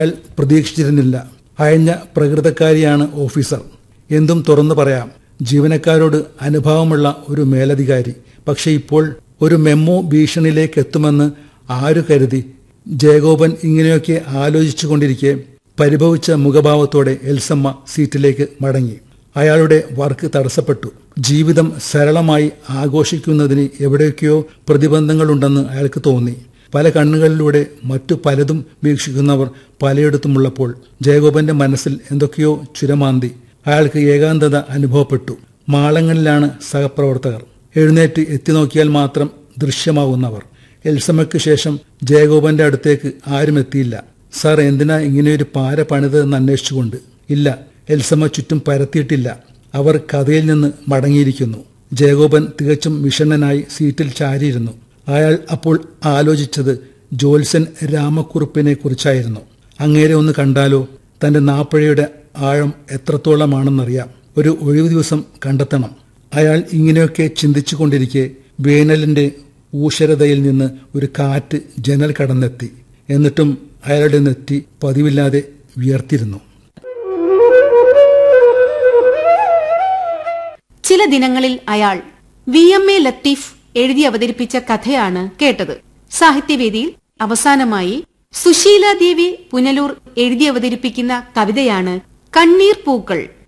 അയാൾ പ്രതീക്ഷിച്ചിരുന്നില്ല അയഞ്ഞ പ്രകൃതക്കാരിയാണ് ഓഫീസർ എന്തും തുറന്നു പറയാം ജീവനക്കാരോട് അനുഭാവമുള്ള ഒരു മേലധികാരി പക്ഷെ ഇപ്പോൾ ഒരു മെമ്മോ ഭീഷണിയിലേക്ക് എത്തുമെന്ന് ആരു കരുതി ജയഗോപൻ ഇങ്ങനെയൊക്കെ ആലോചിച്ചുകൊണ്ടിരിക്കെ പരിഭവിച്ച മുഖഭാവത്തോടെ എൽസമ്മ സീറ്റിലേക്ക് മടങ്ങി അയാളുടെ വർക്ക് തടസ്സപ്പെട്ടു ജീവിതം സരളമായി ആഘോഷിക്കുന്നതിന് എവിടെയൊക്കെയോ പ്രതിബന്ധങ്ങളുണ്ടെന്ന് അയാൾക്ക് തോന്നി പല കണ്ണുകളിലൂടെ മറ്റു പലതും വീക്ഷിക്കുന്നവർ പലയിടത്തുമുള്ളപ്പോൾ ജയഗോപന്റെ മനസ്സിൽ എന്തൊക്കെയോ ചുരമാന്തി അയാൾക്ക് ഏകാന്തത അനുഭവപ്പെട്ടു മാളങ്ങളിലാണ് സഹപ്രവർത്തകർ എഴുന്നേറ്റ് എത്തി നോക്കിയാൽ മാത്രം ദൃശ്യമാവുന്നവർ എൽസമ്മയ്ക്ക് ശേഷം ജയഗോപന്റെ അടുത്തേക്ക് ആരും എത്തിയില്ല സാർ എന്തിനാ ഇങ്ങനെയൊരു പാര പണിതെന്ന് അന്വേഷിച്ചുകൊണ്ട് ഇല്ല എൽസമ്മ ചുറ്റും പരത്തിയിട്ടില്ല അവർ കഥയിൽ നിന്ന് മടങ്ങിയിരിക്കുന്നു ജയഗോപൻ തികച്ചും വിഷണ്ണനായി സീറ്റിൽ ചാരിയിരുന്നു അയാൾ അപ്പോൾ ആലോചിച്ചത് ജോത്സൻ രാമക്കുറുപ്പിനെ കുറിച്ചായിരുന്നു അങ്ങേരെ ഒന്ന് കണ്ടാലോ തന്റെ നാപ്പഴയുടെ ആഴം എത്രത്തോളമാണെന്നറിയാം ഒരു ഒഴിവു ദിവസം കണ്ടെത്തണം അയാൾ ഇങ്ങനെയൊക്കെ ചിന്തിച്ചു കൊണ്ടിരിക്കെ വേനലിന്റെ ഊഷരതയിൽ നിന്ന് ഒരു കാറ്റ് ജനൽ കടന്നെത്തി എന്നിട്ടും അയാളുടെ നെറ്റി പതിവില്ലാതെ വിയർത്തിരുന്നു ചില ദിനങ്ങളിൽ അയാൾ വി എം എ ലത്തീഫ് എഴുതി അവതരിപ്പിച്ച കഥയാണ് കേട്ടത് സാഹിത്യവേദിയിൽ അവസാനമായി സുശീല ദേവി പുനലൂർ എഴുതി അവതരിപ്പിക്കുന്ന കവിതയാണ് കണ്ണീർ പൂക്കൾ